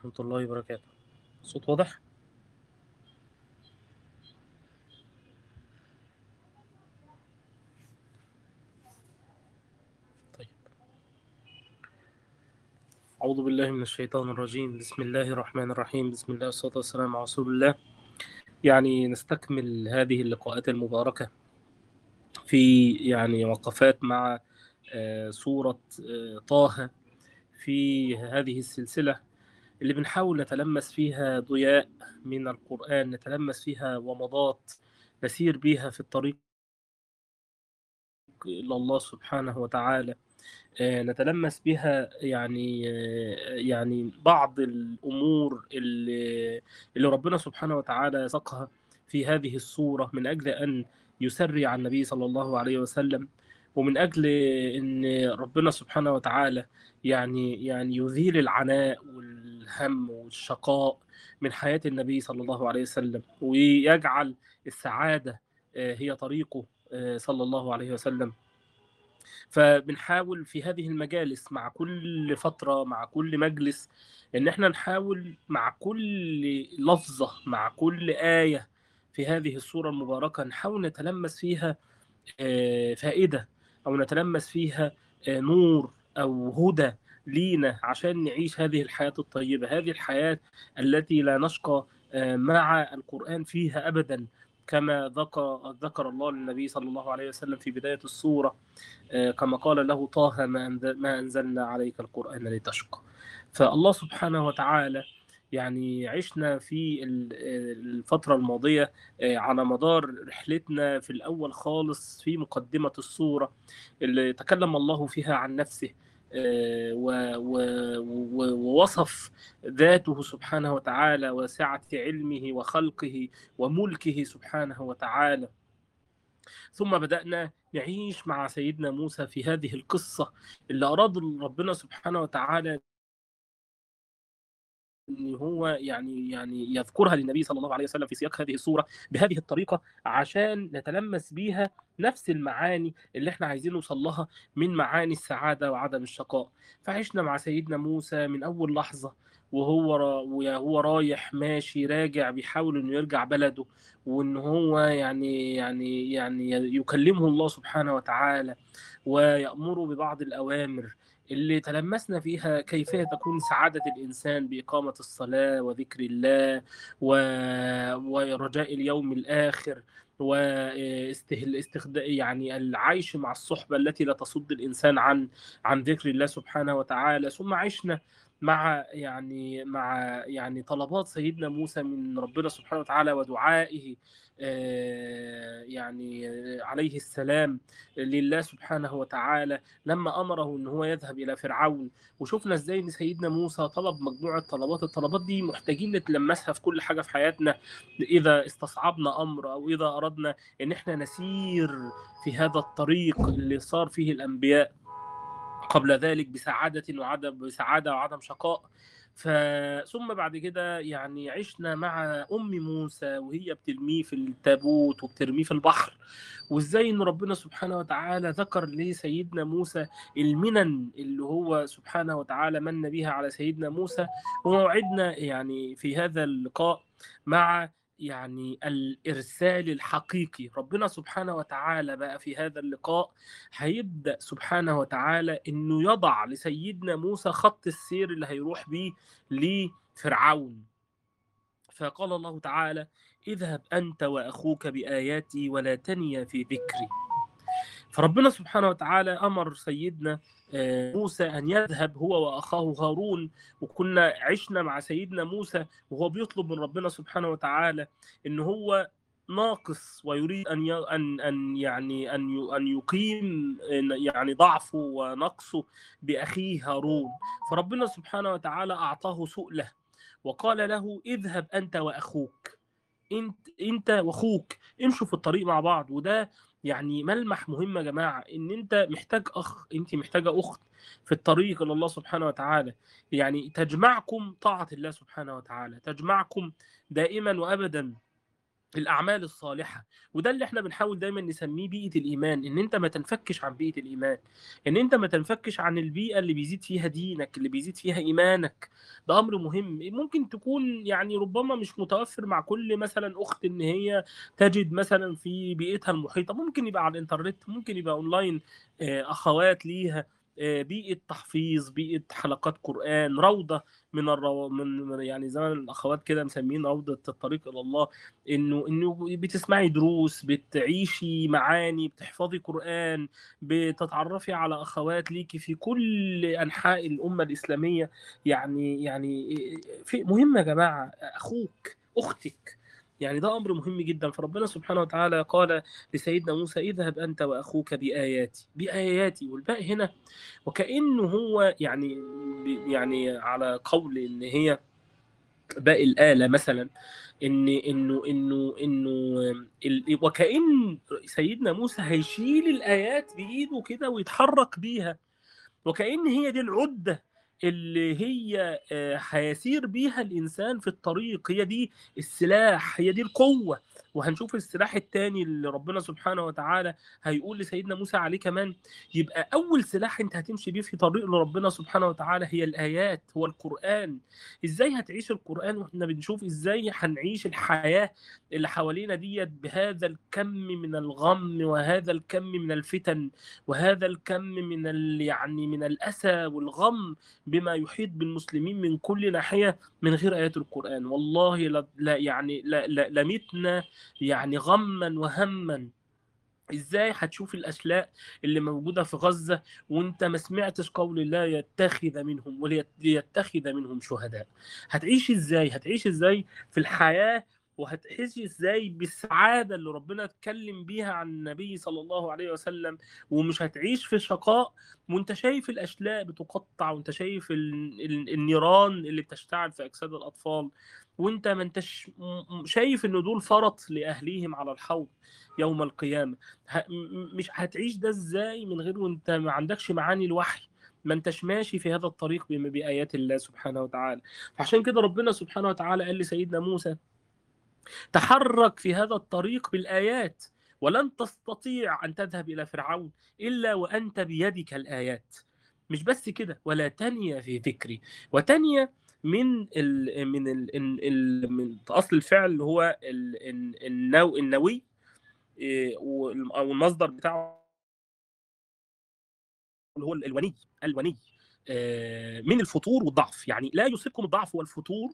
ورحمة الله وبركاته الصوت واضح؟ طيب أعوذ بالله من الشيطان الرجيم بسم الله الرحمن الرحيم بسم الله والصلاة والسلام على رسول الله يعني نستكمل هذه اللقاءات المباركة في يعني وقفات مع آه، سورة آه، طه في هذه السلسلة اللي بنحاول نتلمس فيها ضياء من القرآن نتلمس فيها ومضات نسير بها في الطريق إلى الله سبحانه وتعالى آه، نتلمس بها يعني آه، يعني بعض الأمور اللي, اللي ربنا سبحانه وتعالى ساقها في هذه الصورة من أجل أن يسري عن النبي صلى الله عليه وسلم ومن أجل أن ربنا سبحانه وتعالى يعني يعني يزيل العناء والهم والشقاء من حياة النبي صلى الله عليه وسلم ويجعل السعادة آه، هي طريقه آه، صلى الله عليه وسلم فبنحاول في هذه المجالس مع كل فترة مع كل مجلس ان احنا نحاول مع كل لفظة مع كل آية في هذه الصورة المباركة نحاول نتلمس فيها آه، فائدة او نتلمس فيها آه، نور او هدى لينا عشان نعيش هذه الحياة الطيبة هذه الحياة التي لا نشقى آه، مع القرآن فيها أبدا كما ذكر ذكر الله للنبي صلى الله عليه وسلم في بداية السورة آه، كما قال له طه ما أنزل- ما أنزلنا عليك القرآن لتشقى فالله سبحانه وتعالى يعني عشنا في ال- الفترة الماضية آه، على مدار رحلتنا في الأول خالص في مقدمة السورة اللي تكلم الله فيها عن نفسه آه، و- و- و- ووصف ذاته سبحانه وتعالى وسعة علمه وخلقه وملكه سبحانه وتعالى ثم بدأنا نعيش مع سيدنا موسى في هذه القصة اللي أراد ربنا سبحانه وتعالى ان هو يعني يعني يذكرها للنبي صلى الله عليه وسلم في سياق هذه الصوره بهذه الطريقه عشان نتلمس بيها نفس المعاني اللي احنا عايزين نوصل لها من معاني السعاده وعدم الشقاء فعشنا مع سيدنا موسى من اول لحظه وهو را وهو رايح ماشي راجع بيحاول انه يرجع بلده وان هو يعني يعني يعني يكلمه الله سبحانه وتعالى ويأمره ببعض الأوامر اللي تلمسنا فيها كيفية تكون سعادة الإنسان بإقامة الصلاة وذكر الله و... ورجاء اليوم الآخر واستخدام يعني العيش مع الصحبة التي لا تصد الإنسان عن عن ذكر الله سبحانه وتعالى ثم عشنا مع يعني مع يعني طلبات سيدنا موسى من ربنا سبحانه وتعالى ودعائه آه، يعني آه، عليه السلام لله سبحانه وتعالى لما امره ان هو يذهب الى فرعون وشفنا ازاي ان سيدنا موسى طلب مجموعه طلبات الطلبات دي محتاجين نتلمسها في كل حاجه في حياتنا اذا استصعبنا امر او اذا اردنا ان احنا نسير في هذا الطريق اللي صار فيه الانبياء قبل ذلك بسعاده وعدم بسعاده وعدم شقاء ف... ثم بعد كده يعني عشنا مع ام موسى وهي بترميه في التابوت وبترميه في البحر وازاي ان ربنا سبحانه وتعالى ذكر لسيدنا موسى المنن اللي هو سبحانه وتعالى من بها على سيدنا موسى وموعدنا يعني في هذا اللقاء مع يعني الارسال الحقيقي ربنا سبحانه وتعالى بقى في هذا اللقاء هيبدا سبحانه وتعالى انه يضع لسيدنا موسى خط السير اللي هيروح بيه لفرعون فقال الله تعالى اذهب انت واخوك باياتي ولا تنيا في ذكري فربنا سبحانه وتعالى امر سيدنا آه، موسى ان يذهب هو واخاه هارون وكنا عشنا مع سيدنا موسى وهو بيطلب من ربنا سبحانه وتعالى ان هو ناقص ويريد ان ي- ان ان يعني ان ي- ان يقيم يعني ضعفه ونقصه باخيه هارون فربنا سبحانه وتعالى اعطاه سؤله وقال له اذهب انت واخوك انت انت واخوك امشوا في الطريق مع بعض وده يعني ملمح مهم يا جماعه ان انت محتاج اخ انت محتاجه اخت في الطريق الى الله سبحانه وتعالى يعني تجمعكم طاعه الله سبحانه وتعالى تجمعكم دائما وابدا الاعمال الصالحه وده اللي احنا بنحاول دايما نسميه بيئه الايمان ان انت ما تنفكش عن بيئه الايمان ان انت ما تنفكش عن البيئه اللي بيزيد فيها دينك اللي بيزيد فيها ايمانك ده امر مهم ممكن تكون يعني ربما مش متوفر مع كل مثلا اخت ان هي تجد مثلا في بيئتها المحيطه ممكن يبقى على الانترنت ممكن يبقى اونلاين اخوات ليها بيئه تحفيظ بيئه حلقات قران روضه من الرو... من يعني زمان الاخوات كده مسمين روضه الطريق الى الله انه انه بتسمعي دروس بتعيشي معاني بتحفظي قران بتتعرفي على اخوات ليكي في كل انحاء الامه الاسلاميه يعني يعني في مهم يا جماعه اخوك اختك يعني ده امر مهم جدا فربنا سبحانه وتعالى قال لسيدنا موسى اذهب انت واخوك باياتي باياتي والباء هنا وكانه هو يعني يعني على قول ان هي باء الاله مثلا ان انه انه انه وكان سيدنا موسى هيشيل الايات بايده كده ويتحرك بيها وكان هي دي العده اللي هي هيسير بيها الانسان في الطريق هي دي السلاح هي دي القوه وهنشوف السلاح الثاني اللي ربنا سبحانه وتعالى هيقول لسيدنا موسى عليه كمان يبقى اول سلاح انت هتمشي بيه في طريق لربنا سبحانه وتعالى هي الايات هو القران ازاي هتعيش القران واحنا بنشوف ازاي هنعيش الحياه اللي حوالينا ديت بهذا الكم من الغم وهذا الكم من الفتن وهذا الكم من ال يعني من الاسى والغم بما يحيط بالمسلمين من كل ناحيه من غير ايات القران والله لا, لا يعني لا, لا لمتنا يعني غما وهما ازاي هتشوف الاشلاء اللي موجوده في غزه وانت ما سمعتش قول الله يتخذ منهم وليتخذ منهم شهداء هتعيش ازاي هتعيش ازاي في الحياه وهتحس ازاي بالسعاده اللي ربنا اتكلم بيها عن النبي صلى الله عليه وسلم ومش هتعيش في شقاء وانت شايف الاشلاء بتقطع وانت شايف النيران اللي بتشتعل في اجساد الاطفال وانت ما انتش شايف ان دول فرط لاهليهم على الحوض يوم القيامه مش هتعيش ده ازاي من غير وانت ما عندكش معاني الوحي ما انتش ماشي في هذا الطريق بآيات الله سبحانه وتعالى فعشان كده ربنا سبحانه وتعالى قال لسيدنا موسى تحرك في هذا الطريق بالآيات ولن تستطيع أن تذهب إلى فرعون إلا وأنت بيدك الآيات مش بس كده ولا تنيا في ذكري وتنيا من ال من ال ال من اصل الفعل هو ال النو النوي او المصدر بتاعه اللي هو الوني الوني من الفتور والضعف يعني لا يصيبكم الضعف والفتور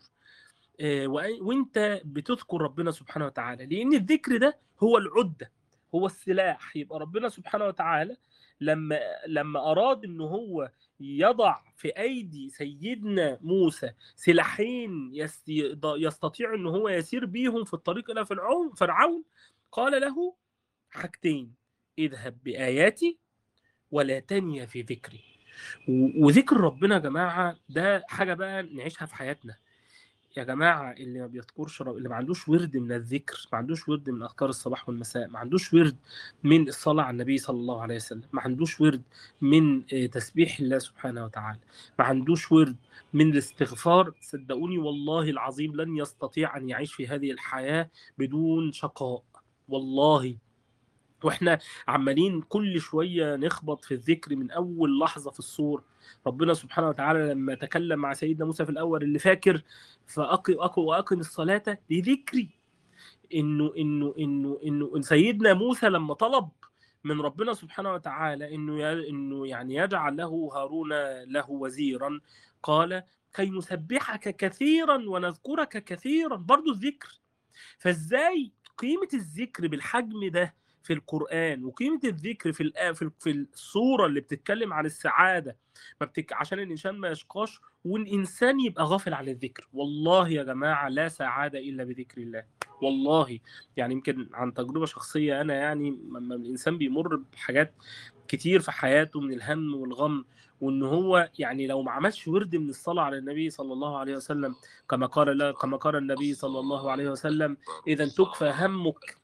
وانت بتذكر ربنا سبحانه وتعالى لان الذكر ده هو العده هو السلاح يبقى ربنا سبحانه وتعالى لما لما اراد ان هو يضع في ايدي سيدنا موسى سلاحين يستطيع ان هو يسير بيهم في الطريق الى فرعون فرعون قال له حاجتين اذهب باياتي ولا تنيا في ذكري وذكر ربنا يا جماعه ده حاجه بقى نعيشها في حياتنا يا جماعه اللي ما بيذكرش اللي ما عندوش ورد من الذكر ما عندوش ورد من اذكار الصباح والمساء ما عندوش ورد من الصلاه على النبي صلى الله عليه وسلم ما عندوش ورد من تسبيح الله سبحانه وتعالى ما عندوش ورد من الاستغفار صدقوني والله العظيم لن يستطيع ان يعيش في هذه الحياه بدون شقاء والله واحنا عمالين كل شويه نخبط في الذكر من اول لحظه في الصور ربنا سبحانه وتعالى لما تكلم مع سيدنا موسى في الاول اللي فاكر فاقم اقم واقم الصلاه لذكري انه انه انه انه سيدنا موسى لما طلب من ربنا سبحانه وتعالى انه انه يعني يجعل له هارون له وزيرا قال كي نسبحك كثيرا ونذكرك كثيرا برضو الذكر فازاي قيمه الذكر بالحجم ده في القرآن وقيمة الذكر في في في الصورة اللي بتتكلم عن السعادة ما بتك... عشان الإنسان ما يشقاش والإنسان يبقى غافل عن الذكر والله يا جماعة لا سعادة إلا بذكر الله والله يعني يمكن عن تجربة شخصية أنا يعني لما الإنسان بيمر بحاجات كتير في حياته من الهم والغم وان هو يعني لو ما عملش ورد من الصلاه على النبي صلى الله عليه وسلم كما قال كما قال النبي صلى الله عليه وسلم اذا تكفى همك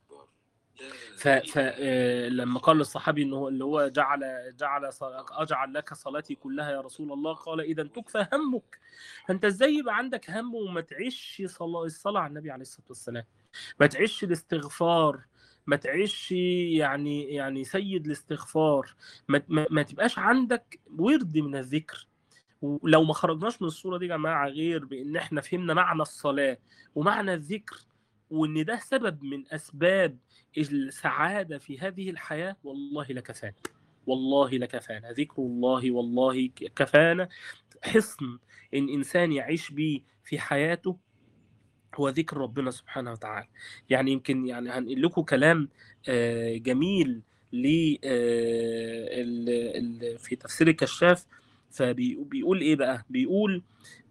فلما قال للصحابي انه اللي هو جعل جعل اجعل لك صلاتي كلها يا رسول الله قال اذا تكفى همك فانت ازاي يبقى عندك هم وما تعيش صلاة الصلاه على النبي عليه الصلاه والسلام ما تعيش الاستغفار ما تعيش يعني يعني سيد الاستغفار ما, ما, ما تبقاش عندك ورد من الذكر ولو ما خرجناش من الصوره دي يا جماعه غير بان احنا فهمنا معنى الصلاه ومعنى الذكر وان ده سبب من اسباب السعاده في هذه الحياه والله لكفانا والله لكفانا ذكر الله والله كفانا حصن ان انسان يعيش به في حياته هو ذكر ربنا سبحانه وتعالى يعني يمكن يعني هنقول لكم كلام جميل ل في تفسير الكشاف فبيقول ايه بقى بيقول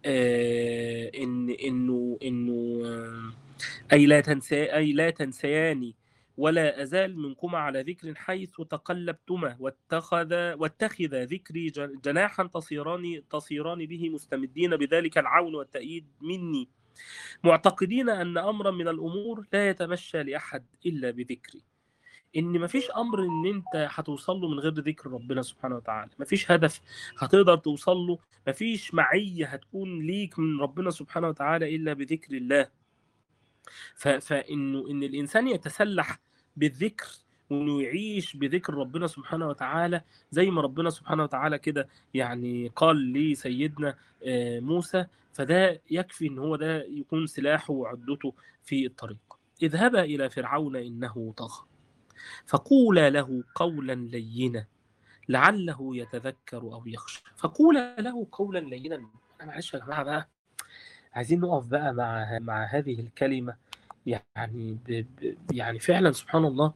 ان انه انه اي لا تنسى اي لا تنسياني ولا أزال منكما على ذكر حيث تقلبتما واتخذ واتخذ ذكري جناحا تصيران تصيران به مستمدين بذلك العون والتأييد مني معتقدين أن أمرا من الأمور لا يتمشى لأحد إلا بذكري ان مفيش امر ان انت هتوصل له من غير ذكر ربنا سبحانه وتعالى مفيش هدف هتقدر توصل له مفيش معيه هتكون ليك من ربنا سبحانه وتعالى الا بذكر الله فانه ان الانسان يتسلح بالذكر وانه يعيش بذكر ربنا سبحانه وتعالى زي ما ربنا سبحانه وتعالى كده يعني قال لسيدنا موسى فده يكفي ان هو ده يكون سلاحه وعدته في الطريق اذهبا الى فرعون انه طغى فقولا له قولا لينا لعله يتذكر او يخشى فقولا له قولا لينا انا معلش يا جماعه بقى عايزين نقف بقى مع مع هذه الكلمه يعني ب ب يعني فعلا سبحان الله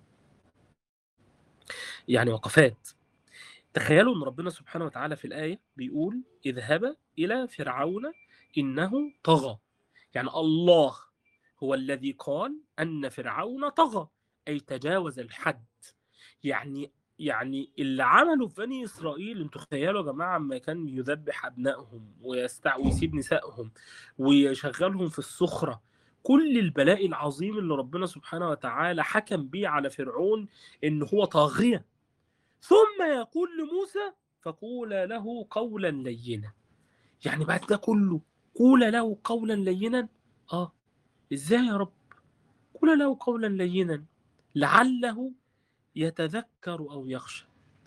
يعني وقفات تخيلوا ان ربنا سبحانه وتعالى في الايه بيقول اذهب الى فرعون انه طغى يعني الله هو الذي قال ان فرعون طغى اي تجاوز الحد يعني يعني اللي عمله في بني اسرائيل انتوا تخيلوا يا جماعه لما كان يذبح ابنائهم ويستع ويسيب نسائهم ويشغلهم في السخره كل البلاء العظيم اللي ربنا سبحانه وتعالى حكم به على فرعون ان هو طاغيه ثم يقول لموسى فقول له قولا لينا يعني بعد ده كله قول له قولا لينا اه ازاي يا رب قول له قولا لينا لعله يتذكر او يخشى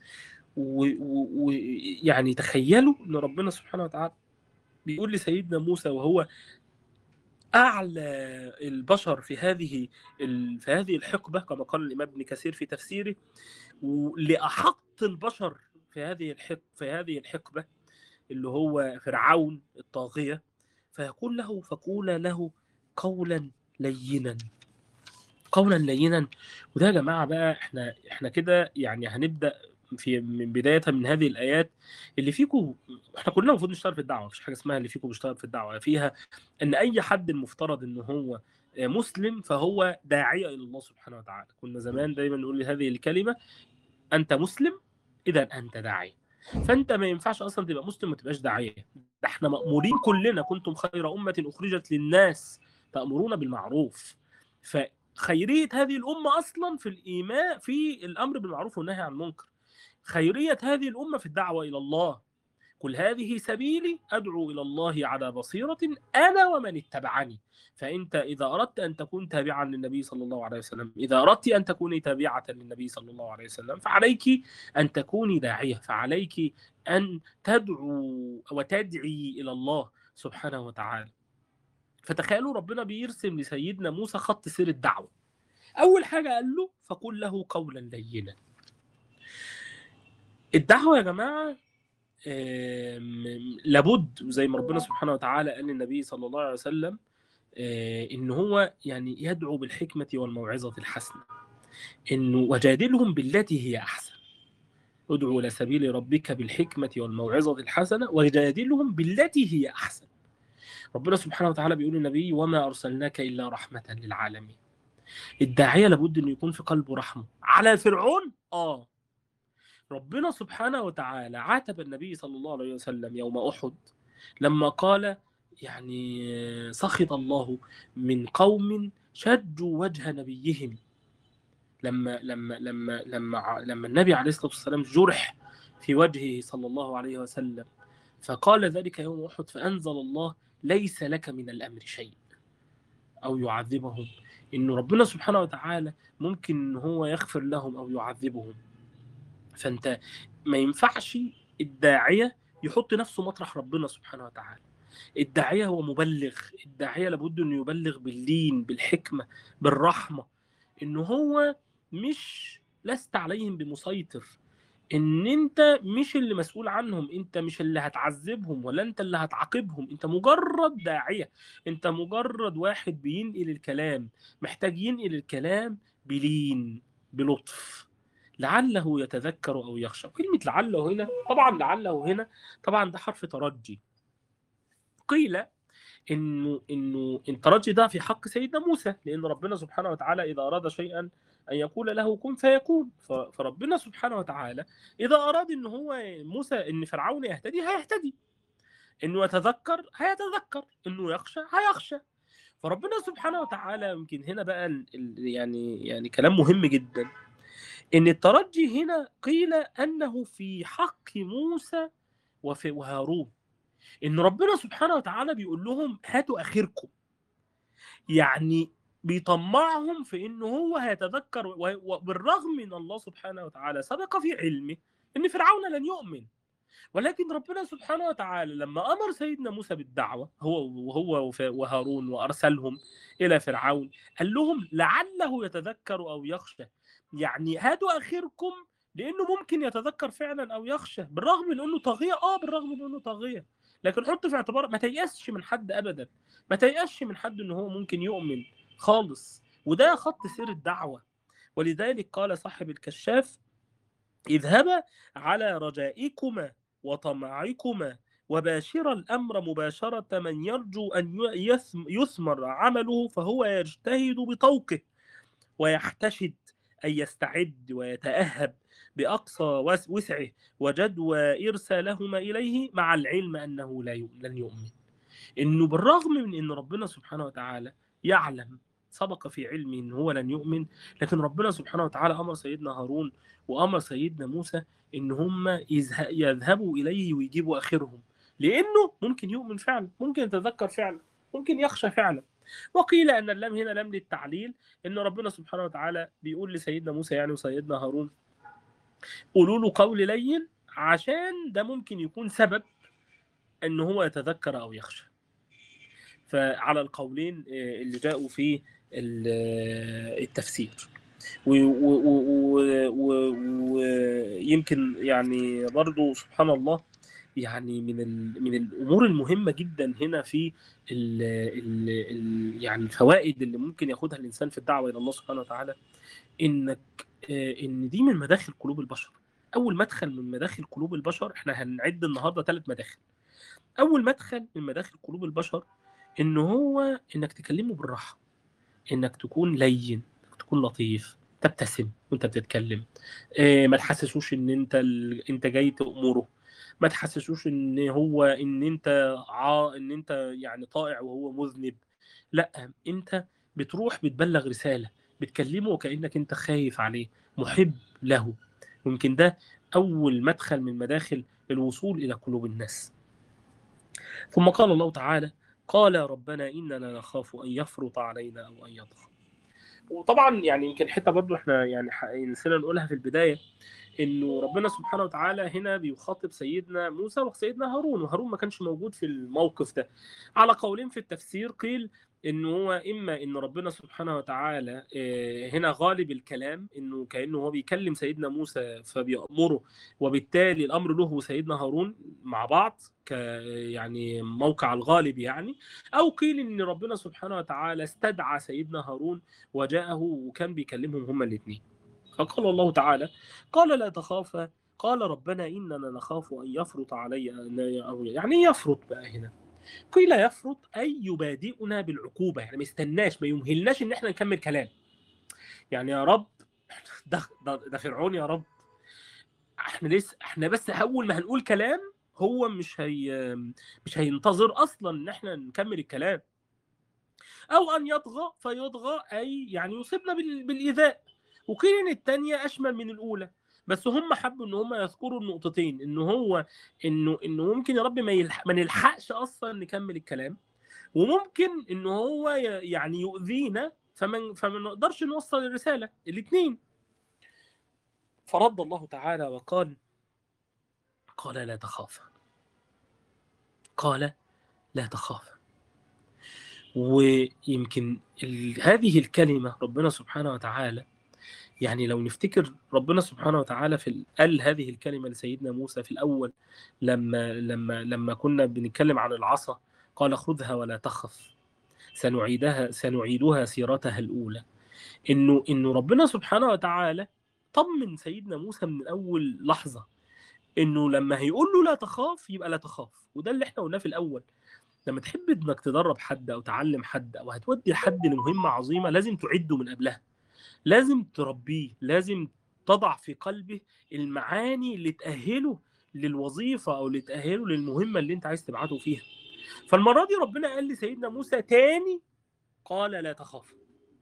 ويعني و... تخيلوا ان ربنا سبحانه وتعالى بيقول لسيدنا موسى وهو اعلى البشر في هذه في هذه الحقبه كما قال الامام ابن كثير في تفسيره ولاحق البشر في هذه الحق في هذه الحقبه اللي هو فرعون الطاغيه فيقول له فقول له قولا لينا قولا لينا وده يا جماعه بقى احنا احنا كده يعني هنبدا في من بدايه من هذه الايات اللي فيكم احنا كلنا المفروض نشتغل في الدعوه مفيش حاجه اسمها اللي فيكم بيشتغل في الدعوه فيها ان اي حد المفترض ان هو مسلم فهو داعيه الى الله سبحانه وتعالى كنا زمان دايما نقول هذه الكلمه انت مسلم اذا انت داعيه فانت ما ينفعش اصلا تبقى مسلم وما تبقاش داعيه ده احنا مامورين كلنا كنتم خير امه اخرجت للناس تامرون بالمعروف فخيريه هذه الامه اصلا في الايمان في الامر بالمعروف والنهي عن المنكر خيريه هذه الامه في الدعوه الى الله قل هذه سبيلي ادعو الى الله على بصيره انا ومن اتبعني فانت اذا اردت ان تكون تابعا للنبي صلى الله عليه وسلم اذا اردت ان تكوني تابعه للنبي صلى الله عليه وسلم فعليك ان تكوني داعيه فعليك ان تدعو وتدعي الى الله سبحانه وتعالى فتخيلوا ربنا بيرسم لسيدنا موسى خط سير الدعوه اول حاجه قال له فقل له قولا لينا الدعوه يا جماعه لابد زي ما ربنا سبحانه وتعالى قال للنبي صلى الله عليه وسلم ان هو يعني يدعو بالحكمه والموعظه الحسنه انه وجادلهم بالتي هي احسن ادعو الى سبيل ربك بالحكمه والموعظه الحسنه وجادلهم بالتي هي احسن ربنا سبحانه وتعالى بيقول للنبي وما ارسلناك الا رحمه للعالمين الداعيه لابد انه يكون في قلبه رحمه على فرعون اه ربنا سبحانه وتعالى عاتب النبي صلى الله عليه وسلم يوم احد لما قال يعني سخط الله من قوم شجوا وجه نبيهم لما لما لما لما لما النبي عليه الصلاه والسلام جرح في وجهه صلى الله عليه وسلم فقال ذلك يوم احد فانزل الله ليس لك من الامر شيء او يعذبهم انه ربنا سبحانه وتعالى ممكن ان هو يغفر لهم او يعذبهم فانت ما ينفعش الداعيه يحط نفسه مطرح ربنا سبحانه وتعالى الداعيه هو مبلغ الداعيه لابد انه يبلغ باللين بالحكمه بالرحمه انه هو مش لست عليهم بمسيطر ان انت مش اللي مسؤول عنهم انت مش اللي هتعذبهم ولا انت اللي هتعاقبهم انت مجرد داعيه انت مجرد واحد بينقل الكلام محتاج ينقل الكلام بلين بلطف لعله يتذكر او يخشى كلمه لعله هنا طبعا لعله هنا طبعا ده حرف ترجي قيل انه انه الترجي ده في حق سيدنا موسى لان ربنا سبحانه وتعالى اذا اراد شيئا ان يقول له كن فيكون فربنا سبحانه وتعالى اذا اراد ان هو موسى ان فرعون يهتدي هيهتدي انه يتذكر هيتذكر انه يخشى هيخشى فربنا سبحانه وتعالى يمكن هنا بقى يعني يعني كلام مهم جدا ان الترجي هنا قيل انه في حق موسى وفي وهارون ان ربنا سبحانه وتعالى بيقول لهم هاتوا اخركم يعني بيطمعهم في ان هو هيتذكر وبالرغم من الله سبحانه وتعالى سبق في علمه ان فرعون لن يؤمن ولكن ربنا سبحانه وتعالى لما امر سيدنا موسى بالدعوه هو وهو وهارون وارسلهم الى فرعون قال لهم لعله يتذكر او يخشى يعني هاتوا اخركم لانه ممكن يتذكر فعلا او يخشى بالرغم من انه طاغيه اه بالرغم من انه طاغيه لكن حط في اعتبار ما تيأسش من حد ابدا ما تيأسش من حد ان هو ممكن يؤمن خالص وده خط سير الدعوه ولذلك قال صاحب الكشاف اذهبا على رجائكما وطمعكما وباشر الامر مباشره من يرجو ان يثمر عمله فهو يجتهد بطوقه ويحتشد ان يستعد ويتاهب باقصى وسعه وجدوى ارسالهما اليه مع العلم انه لا لن يؤمن انه بالرغم من ان ربنا سبحانه وتعالى يعلم سبق في علمه ان هو لن يؤمن لكن ربنا سبحانه وتعالى امر سيدنا هارون وامر سيدنا موسى ان هم يذهبوا اليه ويجيبوا اخرهم لانه ممكن يؤمن فعلا ممكن يتذكر فعلا ممكن يخشى فعلا وقيل ان اللام هنا لام للتعليل ان ربنا سبحانه وتعالى بيقول لسيدنا موسى يعني وسيدنا هارون قولوا له قول لين عشان ده ممكن يكون سبب ان هو يتذكر او يخشى فعلى القولين اللي جاءوا في التفسير ويمكن يعني برضو سبحان الله يعني من من الامور المهمه جدا هنا في ال ال يعني الفوائد اللي ممكن ياخدها الانسان في الدعوه الى الله سبحانه وتعالى انك ان دي من مداخل قلوب البشر اول مدخل من مداخل قلوب البشر احنا هنعد النهارده ثلاث مداخل اول مدخل من مداخل قلوب البشر ان هو انك تكلمه بالراحه انك تكون لين تكون لطيف تبتسم وانت بتتكلم إيه ما تحسسوش ان انت ال... انت جاي تامره ما تحسسوش ان هو ان انت ع... ان انت يعني طائع وهو مذنب لا انت بتروح بتبلغ رساله بتكلمه وكانك انت خايف عليه محب له يمكن ده اول مدخل من مداخل الوصول الى قلوب الناس ثم قال الله تعالى قال ربنا اننا نخاف ان يفرط علينا او ان يطغى وطبعا يعني يمكن حته برضو احنا يعني نسينا نقولها في البدايه انه ربنا سبحانه وتعالى هنا بيخاطب سيدنا موسى وسيدنا هارون وهارون ما كانش موجود في الموقف ده على قولين في التفسير قيل انه هو اما ان ربنا سبحانه وتعالى هنا غالب الكلام انه كانه هو بيكلم سيدنا موسى فبيامره وبالتالي الامر له وسيدنا هارون مع بعض ك يعني موقع الغالب يعني او قيل ان ربنا سبحانه وتعالى استدعى سيدنا هارون وجاءه وكان بيكلمهم هما الاثنين فقال الله تعالى قال لا تخافا قال ربنا اننا نخاف ان يفرط علي يعني يفرط بقى هنا قيل يفرط اي يبادئنا بالعقوبه يعني ما يستناش ما يمهلناش ان احنا نكمل كلام يعني يا رب ده ده, ده فرعون يا رب احنا لسه احنا بس اول ما هنقول كلام هو مش هي مش هينتظر اصلا ان احنا نكمل الكلام او ان يطغى فيطغى اي يعني يصيبنا بالايذاء وقيل ان الثانيه اشمل من الاولى بس هم حبوا ان هم يذكروا النقطتين ان هو انه انه ممكن يا رب ما يلحق ما نلحقش اصلا نكمل الكلام وممكن ان هو يعني يؤذينا فما فما نقدرش نوصل الرساله الاثنين فرد الله تعالى وقال قال لا تخافا قال لا تخافا ويمكن ال... هذه الكلمة ربنا سبحانه وتعالى يعني لو نفتكر ربنا سبحانه وتعالى في ال- قال هذه الكلمة لسيدنا موسى في الأول لما لما لما كنا بنتكلم عن العصا قال خذها ولا تخف سنعيدها سنعيدها سيرتها الأولى إنه إنه ربنا سبحانه وتعالى طمن سيدنا موسى من أول لحظة إنه لما هيقول له لا تخاف يبقى لا تخاف وده اللي إحنا قلناه في الأول لما تحب انك تدرب حد او تعلم حد او هتودي حد لمهمه عظيمه لازم تعده من قبلها لازم تربيه لازم تضع في قلبه المعاني اللي تأهله للوظيفة أو اللي تأهله للمهمة اللي أنت عايز تبعته فيها فالمرة دي ربنا قال لسيدنا موسى تاني قال لا تخاف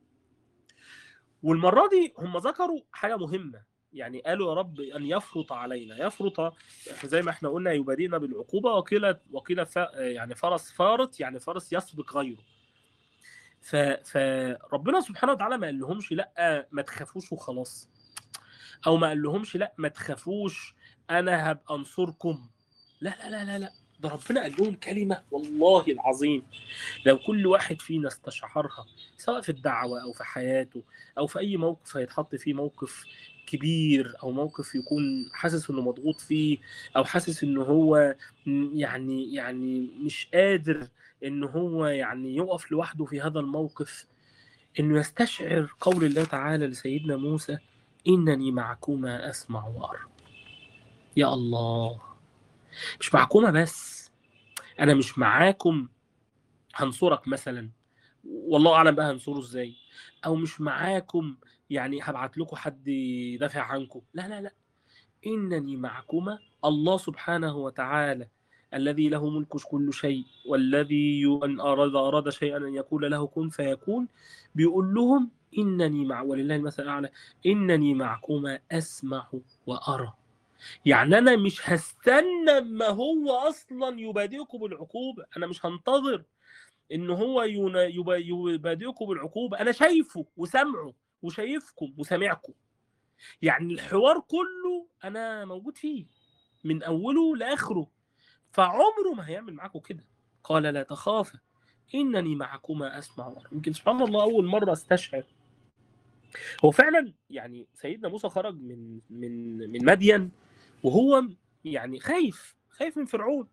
والمرة دي هم ذكروا حاجة مهمة يعني قالوا يا رب أن يفرط علينا يفرط زي ما احنا قلنا يبادئنا بالعقوبة وقيل وقيل ف... يعني فرس فارط يعني فرس يسبق غيره ف... فربنا سبحانه وتعالى ما قال لهمش لا ما تخافوش وخلاص او ما قال لهمش لا ما تخافوش انا هبقى انصركم لا لا لا لا لا ده ربنا قال لهم كلمه والله العظيم لو كل واحد فينا استشعرها سواء في الدعوه او في حياته او في اي موقف هيتحط فيه موقف كبير او موقف يكون حاسس انه مضغوط فيه او حاسس انه هو يعني يعني مش قادر ان هو يعني يقف لوحده في هذا الموقف انه يستشعر قول الله تعالى لسيدنا موسى انني معكما اسمع وارى يا الله مش معكما بس انا مش معاكم هنصرك مثلا والله اعلم بقى هنصره ازاي او مش معاكم يعني هبعت لكم حد يدافع عنكم لا لا لا انني معكما الله سبحانه وتعالى الذي له ملك كل شيء والذي ان اراد اراد شيئا ان يقول له كن فيكون بيقول لهم انني مع ولله المثل الاعلى انني معكما اسمع وارى يعني انا مش هستنى ما هو اصلا يبادئكم بالعقوبه انا مش هنتظر ان هو يبادئكم بالعقوبه انا شايفه وسامعه وشايفكم وسامعكم يعني الحوار كله انا موجود فيه من اوله لاخره فعمره ما هيعمل معاكم كده قال لا تخافا انني معكما اسمع وارى يمكن سبحان الله اول مره استشعر هو فعلا يعني سيدنا موسى خرج من من من مدين وهو يعني خايف خايف من فرعون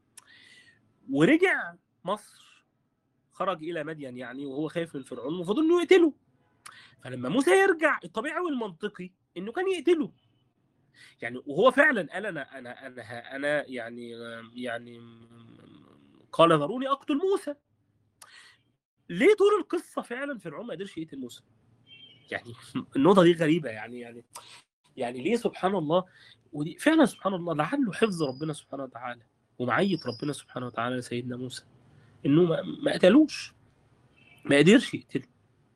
ورجع مصر خرج الى مدين يعني وهو خايف من فرعون المفروض انه يقتله فلما موسى يرجع الطبيعي والمنطقي انه كان يقتله يعني وهو فعلا قال انا انا انا انا يعني يعني قال ذروني اقتل موسى ليه طول القصه فعلا فرعون ما قدرش يقتل موسى يعني النقطه دي غريبه يعني يعني يعني ليه سبحان الله ودي فعلا سبحان الله لعله حفظ ربنا سبحانه وتعالى ومعيه ربنا سبحانه وتعالى لسيدنا موسى انه ما, ما قتلوش ما قدرش يقتله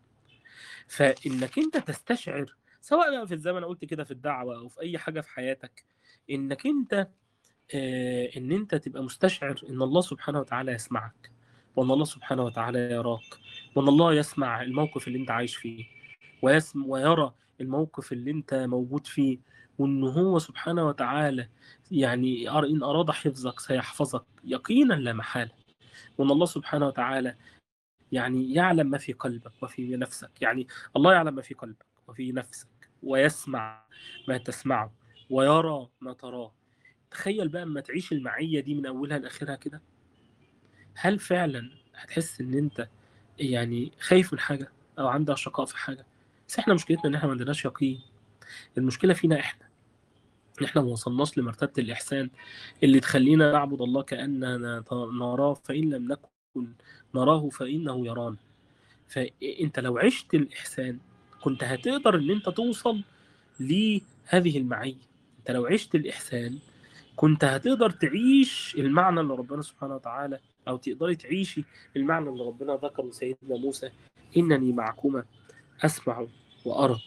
فانك انت تستشعر سواء بقى في الزمن قلت كده في الدعوه او في اي حاجه في حياتك انك انت آه ان انت تبقى مستشعر ان الله سبحانه وتعالى يسمعك وان الله سبحانه وتعالى يراك وان الله يسمع الموقف اللي انت عايش فيه ويسمع ويرى الموقف اللي انت موجود فيه وان هو سبحانه وتعالى يعني ان اراد حفظك سيحفظك يقينا لا محاله وان الله سبحانه وتعالى يعني يعلم ما في قلبك وفي نفسك يعني الله يعلم ما في قلبك وفي نفسك ويسمع ما تسمعه ويرى ما تراه تخيل بقى اما تعيش المعية دي من أولها لآخرها كده هل فعلا هتحس إن أنت يعني خايف من حاجة أو عندك شقاء في حاجة بس إحنا مشكلتنا إن إحنا ما عندناش يقين المشكلة فينا إحنا إن إحنا ما وصلناش لمرتبة الإحسان اللي تخلينا نعبد الله كأننا نراه فإن لم نكن نراه فإنه يرانا فأنت لو عشت الإحسان كنت هتقدر ان انت توصل لهذه المعية انت لو عشت الإحسان كنت هتقدر تعيش المعنى اللي ربنا سبحانه وتعالى أو تقدري تعيشي المعنى اللي ربنا ذكره لسيدنا موسى إنني معكما أسمع وأرى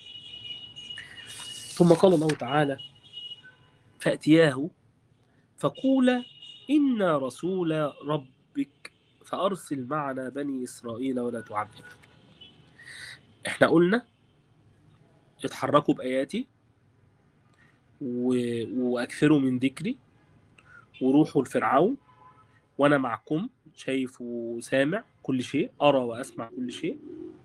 ثم قال الله تعالى فأتياه فقولا إنا رسول ربك فأرسل معنا بني إسرائيل ولا تعذب احنا قلنا اتحركوا بآياتي و... واكثروا من ذكري وروحوا لفرعون وانا معكم شايف وسامع كل شيء ارى واسمع كل شيء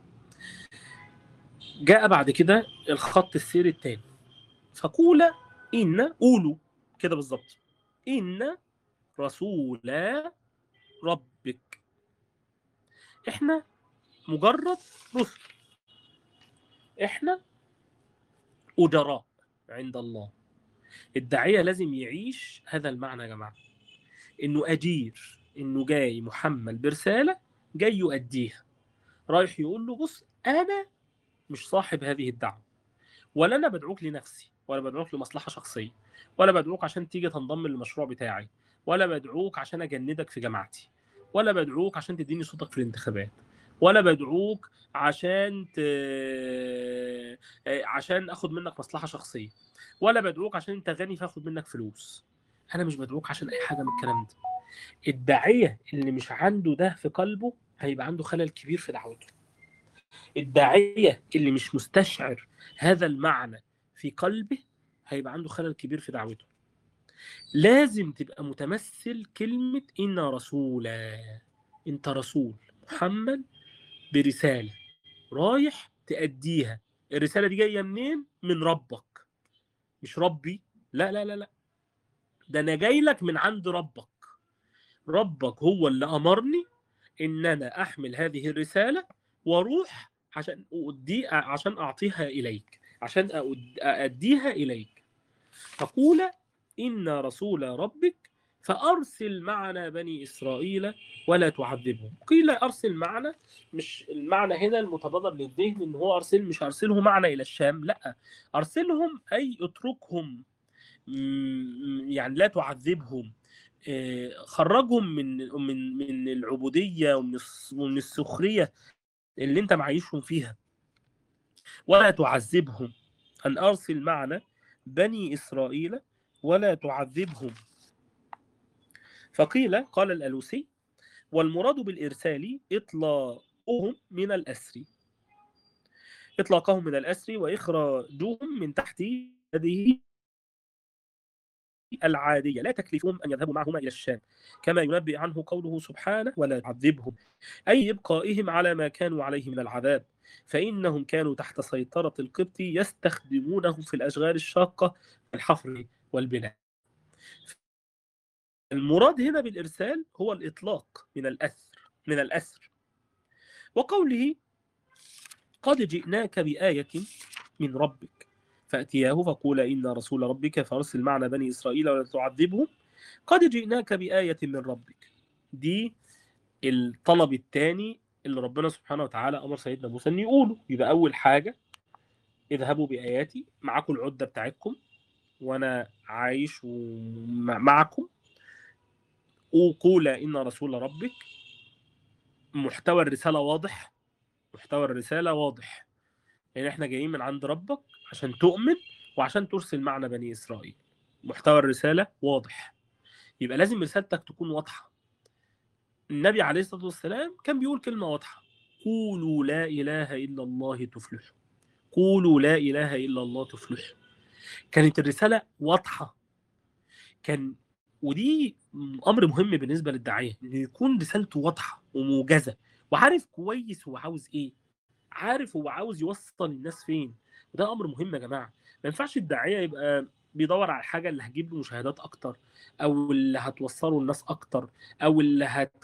جاء بعد كده الخط السير الثاني فقول ان قولوا كده بالظبط ان رسول ربك احنا مجرد رسل احنا اجراء عند الله الداعيه لازم يعيش هذا المعنى يا جماعه انه اجير انه جاي محمل برساله جاي يؤديها رايح يقول له بص انا مش صاحب هذه الدعوه ولا انا بدعوك لنفسي ولا بدعوك لمصلحه شخصيه ولا بدعوك عشان تيجي تنضم للمشروع بتاعي ولا بدعوك عشان اجندك في جماعتي ولا بدعوك عشان تديني صوتك في الانتخابات ولا بدعوك عشان ت... عشان اخد منك مصلحه شخصيه ولا بدعوك عشان انت غني فاخد منك فلوس انا مش بدعوك عشان اي حاجه من الكلام ده الداعيه اللي مش عنده ده في قلبه هيبقى عنده خلل كبير في دعوته الداعيه اللي مش مستشعر هذا المعنى في قلبه هيبقى عنده خلل كبير في دعوته لازم تبقى متمثل كلمة إن رسولا أنت رسول محمد برسالة رايح تأديها الرسالة دي جاية منين؟ من ربك مش ربي لا لا لا لا ده أنا جاي لك من عند ربك ربك هو اللي أمرني إن أنا أحمل هذه الرسالة وأروح عشان أؤدي عشان أعطيها إليك عشان أؤديها إليك فقول إن رسول ربك فأرسل معنا بني إسرائيل ولا تعذبهم قيل أرسل معنا مش المعنى هنا المتبادر للذهن إن هو أرسل مش أرسله معنا إلى الشام لا أرسلهم أي اتركهم يعني لا تعذبهم خرجهم من من من العبودية ومن السخرية اللي أنت معيشهم فيها ولا تعذبهم أن أرسل معنا بني إسرائيل ولا تعذبهم فقيل قال الألوسي والمراد بالإرسال إطلاقهم من الأسر إطلاقهم من الأسر وإخراجهم من تحت يده العادية لا تكلفهم أن يذهبوا معهما إلى الشام كما ينبئ عنه قوله سبحانه ولا تعذبهم أي إبقائهم على ما كانوا عليه من العذاب فإنهم كانوا تحت سيطرة القبط يستخدمونه في الأشغال الشاقة الحفر والبناء المراد هنا بالإرسال هو الإطلاق من الأثر من الأسر وقوله قد جئناك بآية من ربك فأتياه فقول إن رسول ربك فأرسل معنا بني إسرائيل ولا تعذبهم قد جئناك بآية من ربك دي الطلب الثاني اللي ربنا سبحانه وتعالى أمر سيدنا موسى أن يقوله يبقى أول حاجة اذهبوا بآياتي معكم العدة بتاعتكم وأنا عايش معكم وقول إن رسول ربك محتوى الرسالة واضح محتوى الرسالة واضح يعني احنا جايين من عند ربك عشان تؤمن وعشان ترسل معنا بني إسرائيل محتوى الرسالة واضح يبقى لازم رسالتك تكون واضحة النبي عليه الصلاة والسلام كان بيقول كلمة واضحة قولوا لا إله إلا الله تفلحوا قولوا لا إله إلا الله تفلحوا كانت الرسالة واضحة كان ودي امر مهم بالنسبه للداعيه انه يكون رسالته واضحه وموجزه وعارف كويس هو عاوز ايه عارف هو عاوز يوصل الناس فين وده امر مهم يا جماعه ما ينفعش الداعيه يبقى بيدور على الحاجه اللي هتجيب له مشاهدات اكتر او اللي هتوصله الناس اكتر او اللي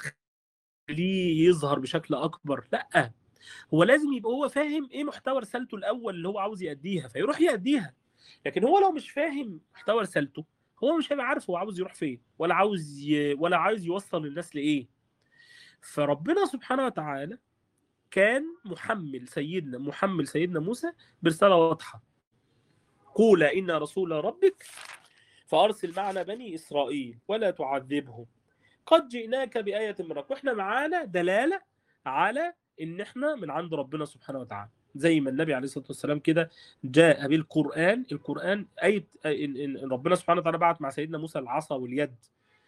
هتخليه يظهر بشكل اكبر لا هو لازم يبقى هو فاهم ايه محتوى رسالته الاول اللي هو عاوز يأديها فيروح يأديها لكن هو لو مش فاهم محتوى رسالته هو مش هيبقى عارف هو عاوز يروح فين ولا عاوز ي... ولا عاوز يوصل الناس لايه فربنا سبحانه وتعالى كان محمل سيدنا محمل سيدنا موسى برساله واضحه قول ان رسول ربك فارسل معنا بني اسرائيل ولا تعذبهم قد جئناك بايه من ربك واحنا معانا دلاله على ان احنا من عند ربنا سبحانه وتعالى زي ما النبي عليه الصلاه والسلام كده جاء بالقران القران اي إن ربنا سبحانه وتعالى بعت مع سيدنا موسى العصا واليد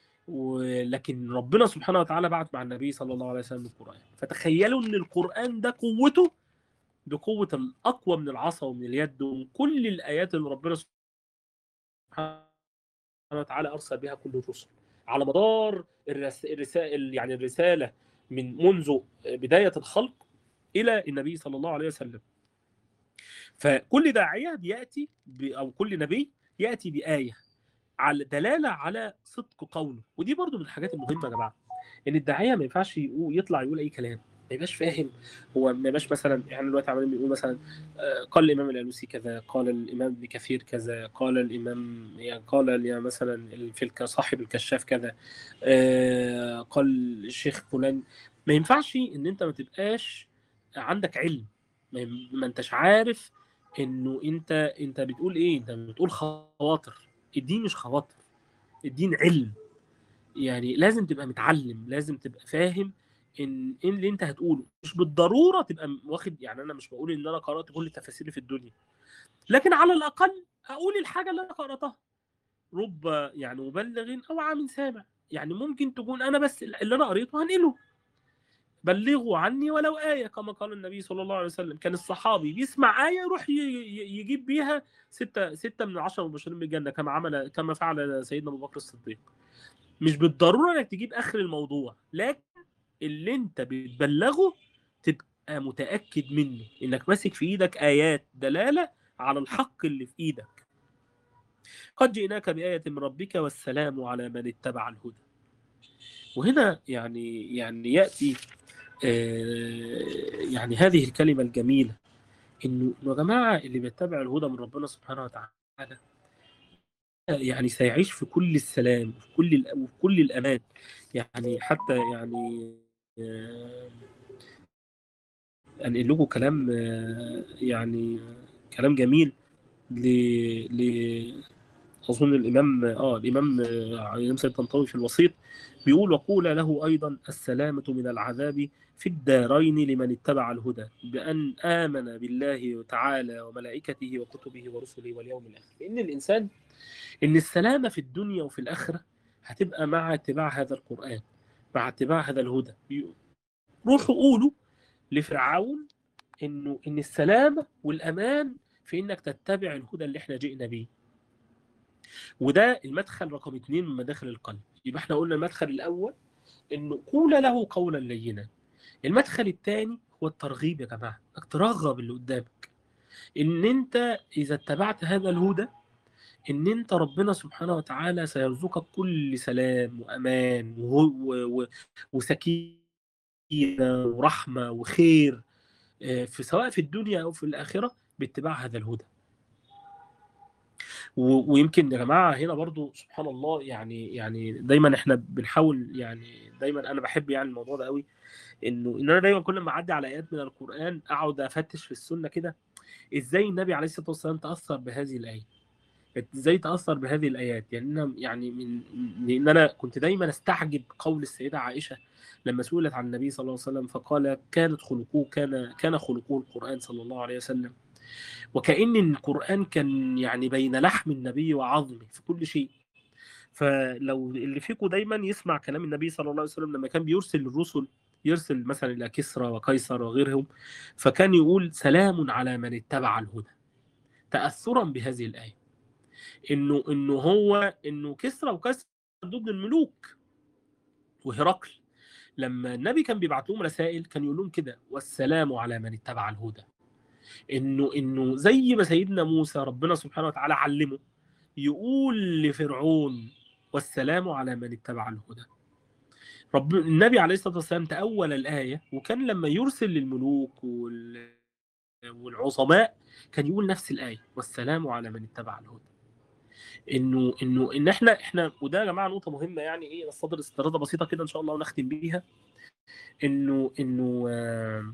ولكن ربنا سبحانه وتعالى بعت مع النبي صلى الله عليه وسلم القران فتخيلوا ان القران ده قوته بقوه الاقوى من العصا ومن اليد ومن كل الايات اللي ربنا سبحانه وتعالى ارسل بها كل الرسل على مدار الرسائل يعني الرساله من منذ بدايه الخلق الى النبي صلى الله عليه وسلم فكل داعيه بياتي او كل نبي ياتي بايه على دلاله على صدق قوله ودي برضو من الحاجات المهمه يا جماعه ان الداعيه ما ينفعش يقول يطلع يقول اي كلام ما يبقاش فاهم هو ما يبقاش مثلا يعني دلوقتي عمالين بيقول مثلا قال الامام الالوسي كذا قال الامام ابن كثير كذا قال الامام يعني قال يعني مثلا في صاحب الكشاف كذا قال الشيخ فلان ما ينفعش ان انت ما تبقاش عندك علم ما انتش عارف انه انت انت بتقول ايه انت بتقول خواطر الدين مش خواطر الدين علم يعني لازم تبقى متعلم لازم تبقى فاهم ان ايه اللي انت هتقوله مش بالضروره تبقى واخد يعني انا مش بقول ان انا قرات كل التفاسير في الدنيا لكن على الاقل اقول الحاجه اللي انا قراتها رب يعني مبلغ او عام سامع يعني ممكن تكون انا بس اللي انا قريته هنقله بلغوا عني ولو آية كما قال النبي صلى الله عليه وسلم كان الصحابي بيسمع آية يروح يجيب بيها ستة ستة من العشرة مبشرين بالجنة كما عمل كما فعل سيدنا أبو بكر الصديق مش بالضرورة إنك تجيب آخر الموضوع لكن اللي أنت بتبلغه تبقى متأكد منه إنك ماسك في إيدك آيات دلالة على الحق اللي في إيدك قد جئناك بآية من ربك والسلام على من اتبع الهدى وهنا يعني يعني يأتي يعني هذه الكلمة الجميلة إنه يا جماعة اللي بيتبع الهدى من ربنا سبحانه وتعالى يعني سيعيش في كل السلام وفي كل وفي كل الأمان يعني حتى يعني أنقل لكم كلام يعني كلام جميل ل ل اظن الامام اه الامام الامام سيد طنطاوي في الوسيط بيقول وقول له ايضا السلامه من العذاب في الدارين لمن اتبع الهدى بأن آمن بالله تعالى وملائكته وكتبه ورسله واليوم الآخر لأن الإنسان إن السلامة في الدنيا وفي الآخرة هتبقى مع اتباع هذا القرآن مع اتباع هذا الهدى روحوا قولوا لفرعون إنه إن السلامة والأمان في إنك تتبع الهدى اللي إحنا جئنا بيه وده المدخل رقم اثنين من مداخل القلب يبقى احنا قلنا المدخل الأول إنه قول له قولا لينا المدخل الثاني هو الترغيب يا جماعه انك ترغب اللي قدامك ان انت اذا اتبعت هذا الهدى ان انت ربنا سبحانه وتعالى سيرزقك كل سلام وامان وسكينه ورحمه وخير في سواء في الدنيا او في الاخره باتباع هذا الهدى ويمكن يا جماعه هنا برضو سبحان الله يعني يعني دايما احنا بنحاول يعني دايما انا بحب يعني الموضوع ده قوي انه ان انا دايما كل ما اعدي على ايات من القران اقعد افتش في السنه كده ازاي النبي عليه الصلاه والسلام تاثر بهذه الايه ازاي تاثر بهذه الايات يعني انا يعني من لان انا كنت دايما استعجب قول السيده عائشه لما سئلت عن النبي صلى الله عليه وسلم فقال كانت خلقه كان كان خلقه القران صلى الله عليه وسلم وكأن القرآن كان يعني بين لحم النبي وعظمه في كل شيء فلو اللي فيكم دايما يسمع كلام النبي صلى الله عليه وسلم لما كان بيرسل الرسل يرسل مثلا الى كسرى وقيصر وغيرهم فكان يقول سلام على من اتبع الهدى تاثرا بهذه الايه انه انه هو انه كسرى وقيصر ضد الملوك وهرقل لما النبي كان بيبعت لهم رسائل كان يقول لهم كده والسلام على من اتبع الهدى انه انه زي ما سيدنا موسى ربنا سبحانه وتعالى علمه يقول لفرعون والسلام على من اتبع الهدى رب النبي عليه الصلاه والسلام تاول الايه وكان لما يرسل للملوك وال... والعظماء كان يقول نفس الايه والسلام على من اتبع الهدى انه انه ان احنا احنا وده يا جماعه نقطه مهمه يعني ايه نستدر استطراده بسيطه كده ان شاء الله ونختم بيها انه انه آه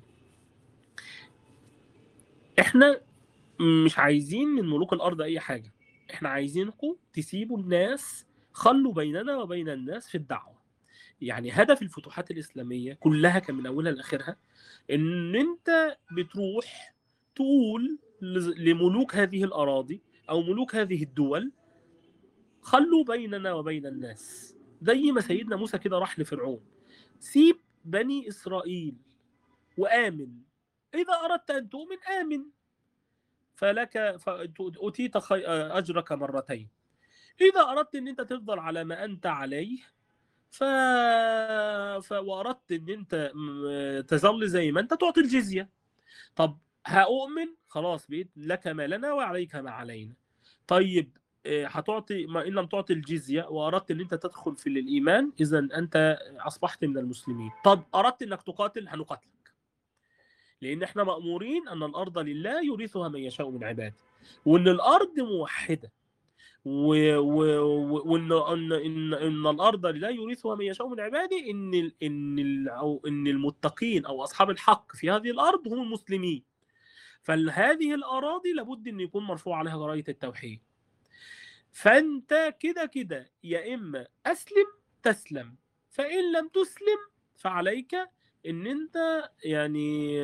احنا مش عايزين من ملوك الارض اي حاجه احنا عايزينكم تسيبوا الناس خلوا بيننا وبين الناس في الدعوه يعني هدف الفتوحات الاسلاميه كلها كان من اولها لاخرها ان انت بتروح تقول لملوك هذه الاراضي او ملوك هذه الدول خلوا بيننا وبين الناس زي ما سيدنا موسى كده راح لفرعون سيب بني اسرائيل وامن إذا أردت أن تؤمن آمن فلك فأتيت أجرك مرتين إذا أردت أن أنت تفضل على ما أنت عليه ف... ف... وأردت أن أنت تظل زي ما أنت تعطي الجزية طب هأؤمن خلاص بقيت لك ما لنا وعليك ما علينا طيب هتعطي ما ان لم تعطي الجزيه واردت ان انت تدخل في الايمان اذا انت اصبحت من المسلمين طب اردت انك تقاتل هنقاتلك لان احنا مامورين ان الارض لله يورثها من يشاء من عباده وان الارض موحده و... و... وان ان ان ان الارض لا يورثها من يشاء من عباده ان ال... ان ال... أو ان المتقين او اصحاب الحق في هذه الارض هم المسلمين فهذه الاراضي لابد ان يكون مرفوع عليها رايه التوحيد فانت كده كده يا اما اسلم تسلم فان لم تسلم فعليك ان انت يعني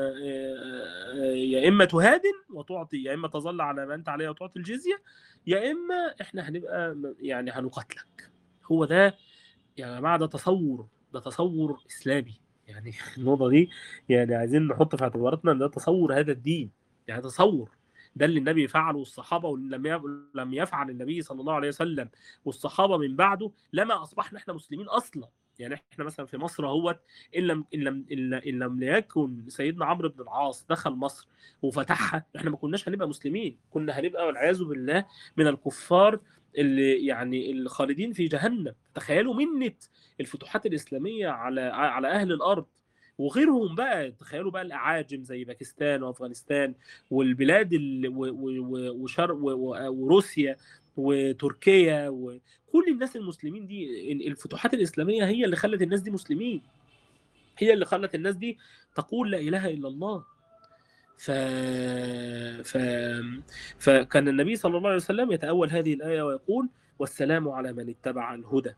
يا اما تهادن وتعطي يا اما تظل على ما انت عليه وتعطي الجزيه يا اما احنا هنبقى يعني هنقاتلك هو ده يا جماعه ده تصور ده تصور اسلامي يعني النقطه دي يعني عايزين نحط في اعتباراتنا ان ده تصور هذا الدين يعني تصور ده اللي النبي فعله والصحابه ولم لم يفعل النبي صلى الله عليه وسلم والصحابه من بعده لما اصبحنا احنا مسلمين اصلا يعني احنا مثلا في مصر اهوت ان لم ان لم ان لم يكن سيدنا عمرو بن العاص دخل مصر وفتحها احنا ما كناش هنبقى مسلمين كنا هنبقى والعياذ بالله من الكفار اللي يعني الخالدين في جهنم تخيلوا منه الفتوحات الاسلاميه على على اهل الارض وغيرهم بقى تخيلوا بقى الاعاجم زي باكستان وافغانستان والبلاد وشرق وروسيا وتركيا وكل الناس المسلمين دي الفتوحات الاسلاميه هي اللي خلت الناس دي مسلمين هي اللي خلت الناس دي تقول لا اله الا الله ف... ف... فكان النبي صلى الله عليه وسلم يتأول هذه الآية ويقول والسلام على من اتبع الهدى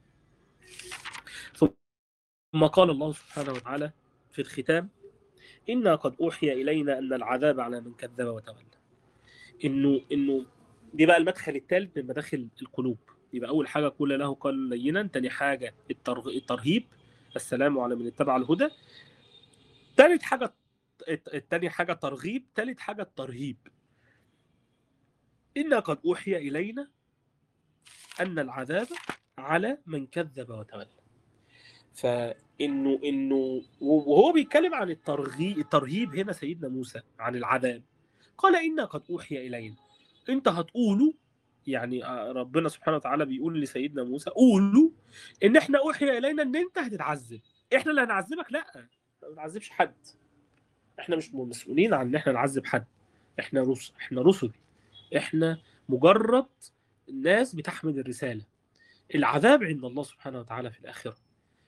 ثم قال الله سبحانه وتعالى في الختام إنا قد أوحي إلينا أن العذاب على من كذب وتولى إنه إنه دي بقى المدخل الثالث من مداخل القلوب يبقى أول حاجة قول له قال لينا تاني حاجة الترهيب السلام على من اتبع الهدى ثالث حاجة التاني حاجة ترغيب ثالث حاجة الترهيب إنا قد أوحي إلينا أن العذاب على من كذب وتولى فانه انه وهو بيتكلم عن الترغيب الترهيب هنا سيدنا موسى عن العذاب قال انا قد اوحي الينا انت هتقولوا يعني ربنا سبحانه وتعالى بيقول لسيدنا موسى قولوا ان احنا اوحي الينا ان انت هتتعذب احنا اللي هنعذبك لا ما بنعذبش حد احنا مش مسؤولين عن ان احنا نعذب حد احنا رسل احنا رسل احنا مجرد ناس بتحمل الرساله العذاب عند الله سبحانه وتعالى في الاخره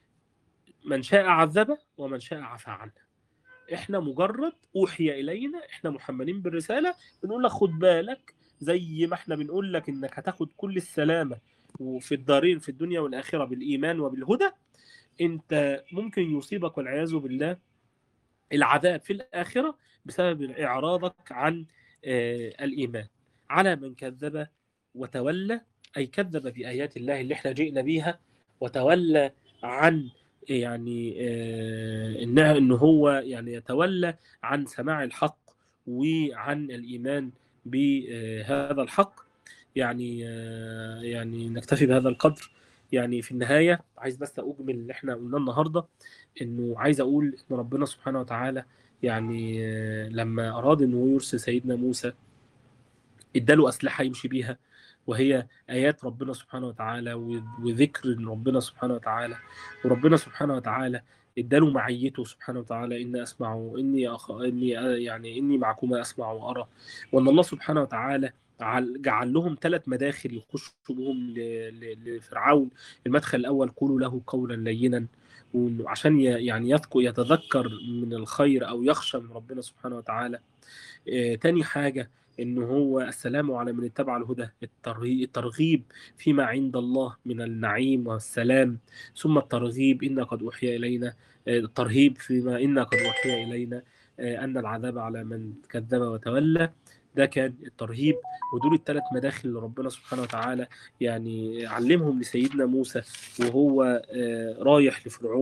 من شاء عذبه ومن شاء عفى عنه احنا مجرد اوحي الينا احنا محملين بالرساله بنقول لك خد بالك زي ما احنا بنقول لك انك هتاخد كل السلامه وفي الدارين في الدنيا والاخره بالايمان وبالهدى انت ممكن يصيبك والعياذ بالله العذاب في الاخره بسبب اعراضك عن الايمان على من كذب وتولى اي كذب بايات الله اللي احنا جئنا بيها وتولى عن يعني انها ان هو يعني يتولى عن سماع الحق وعن الايمان بهذا الحق يعني يعني نكتفي بهذا القدر يعني في النهايه عايز بس اجمل اللي احنا قلناه النهارده انه عايز اقول ان ربنا سبحانه وتعالى يعني لما اراد انه يرسل سيدنا موسى اداله اسلحه يمشي بيها وهي آيات ربنا سبحانه وتعالى وذكر ربنا سبحانه وتعالى وربنا سبحانه وتعالى اداله معيته سبحانه وتعالى اني اسمع اني أخ... اني يعني اني معكما اسمع وارى وان الله سبحانه وتعالى جعل لهم ثلاث مداخل يخشوا بهم لفرعون المدخل الاول قولوا له قولا لينا عشان يعني يذكر يتذكر من الخير او يخشى من ربنا سبحانه وتعالى تاني حاجه انه هو السلام على من اتبع الهدى الترغيب فيما عند الله من النعيم والسلام ثم الترغيب إنا قد أوحي إلينا الترهيب فيما إنا قد أوحي إلينا أن العذاب على من كذب وتولى ده كان الترهيب ودول الثلاث مداخل اللي ربنا سبحانه وتعالى يعني علمهم لسيدنا موسى وهو رايح لفرعون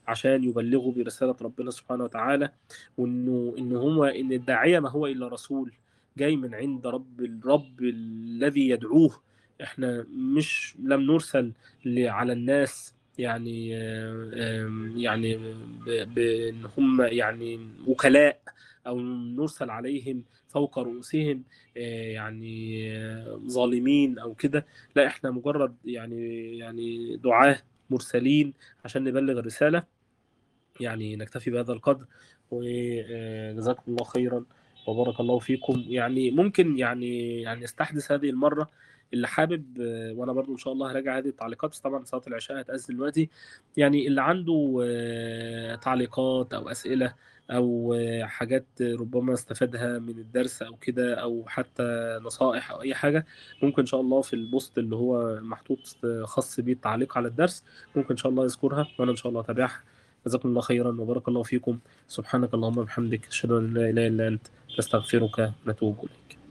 عشان يبلغوا برسالة ربنا سبحانه وتعالى وإنه إن هو إن الداعية ما هو إلا رسول جاي من عند رب الرب الذي يدعوه احنا مش لم نرسل ل- على الناس يعني آم، يعني ب- بان هم يعني وكلاء او نرسل عليهم فوق رؤوسهم آه، يعني آه، ظالمين او كده لا احنا مجرد يعني يعني دعاة مرسلين عشان نبلغ الرسالة يعني نكتفي بهذا القدر وجزاكم الله خيرا وبارك الله فيكم يعني ممكن يعني يعني استحدث هذه المرة اللي حابب آه، وانا برضو ان شاء الله هراجع هذه التعليقات بس طبعا صلاة العشاء هتأذن دلوقتي يعني اللي عنده آه، تعليقات او اسئلة او آه، حاجات ربما استفادها من الدرس او كده او حتى نصائح او اي حاجة ممكن ان شاء الله في البوست اللي هو محطوط آه، خاص بيه التعليق على الدرس ممكن ان شاء الله يذكرها وانا ان شاء الله اتابعها جزاكم الله خيرا وبارك الله فيكم سبحانك اللهم وبحمدك اشهد ان لا اله الا انت نستغفرك ونتوب اليك